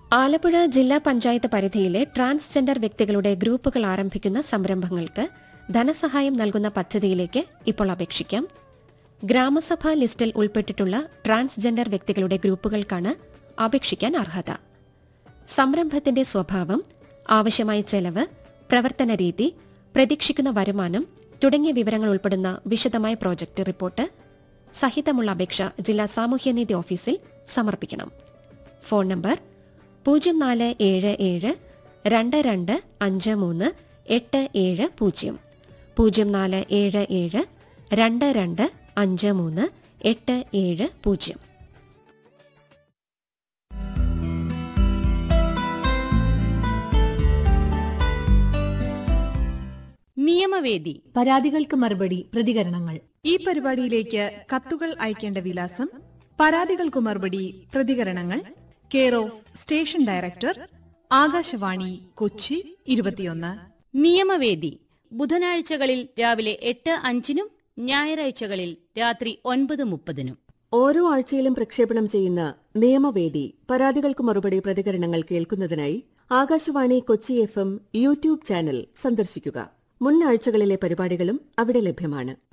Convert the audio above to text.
ആലപ്പുഴ ജില്ലാ പഞ്ചായത്ത് പരിധിയിലെ ട്രാൻസ്ജെൻഡർ വ്യക്തികളുടെ ഗ്രൂപ്പുകൾ ആരംഭിക്കുന്ന സംരംഭങ്ങൾക്ക് ധനസഹായം നൽകുന്ന പദ്ധതിയിലേക്ക് ഇപ്പോൾ അപേക്ഷിക്കാം ഗ്രാമസഭാ ലിസ്റ്റിൽ ഉൾപ്പെട്ടിട്ടുള്ള ട്രാൻസ്ജെൻഡർ വ്യക്തികളുടെ ഗ്രൂപ്പുകൾക്കാണ് അപേക്ഷിക്കാൻ അർഹത സംരംഭത്തിന്റെ സ്വഭാവം ആവശ്യമായ ചെലവ് പ്രവർത്തന രീതി പ്രതീക്ഷിക്കുന്ന വരുമാനം തുടങ്ങിയ വിവരങ്ങൾ ഉൾപ്പെടുന്ന വിശദമായ പ്രോജക്ട് റിപ്പോർട്ട് സഹിതമുള്ള അപേക്ഷ ജില്ലാ സാമൂഹ്യനീതി ഓഫീസിൽ സമർപ്പിക്കണം ഫോൺ നമ്പർ പൂജ്യം നാല് ഏഴ് ഏഴ് രണ്ട് രണ്ട് അഞ്ച് മൂന്ന് എട്ട് ഏഴ് പൂജ്യം പൂജ്യം നാല് ഏഴ് ഏഴ് രണ്ട് രണ്ട് അഞ്ച് മൂന്ന് എട്ട് ഏഴ് പൂജ്യം നിയമവേദി പരാതികൾക്ക് മറുപടി പ്രതികരണങ്ങൾ ഈ പരിപാടിയിലേക്ക് കത്തുകൾ അയക്കേണ്ട വിലാസം പരാതികൾക്ക് മറുപടി പ്രതികരണങ്ങൾ care of station director Akashvani Kochi ഇരുപത്തിയൊന്ന് നിയമവേദി ബുധനാഴ്ചകളിൽ രാവിലെ എട്ട് അഞ്ചിനും ഞായറാഴ്ചകളിൽ രാത്രി ഒൻപത് മുപ്പതിനും ഓരോ ആഴ്ചയിലും പ്രക്ഷേപണം ചെയ്യുന്ന നിയമവേദി പരാതികൾക്ക് മറുപടി പ്രതികരണങ്ങൾ കേൾക്കുന്നതിനായി Akashvani Kochi F M YouTube channel സന്ദർശിക്കുക മുൻ ആഴ്ചകളിലെ പരിപാടികളും അവിടെ ലഭ്യമാണ്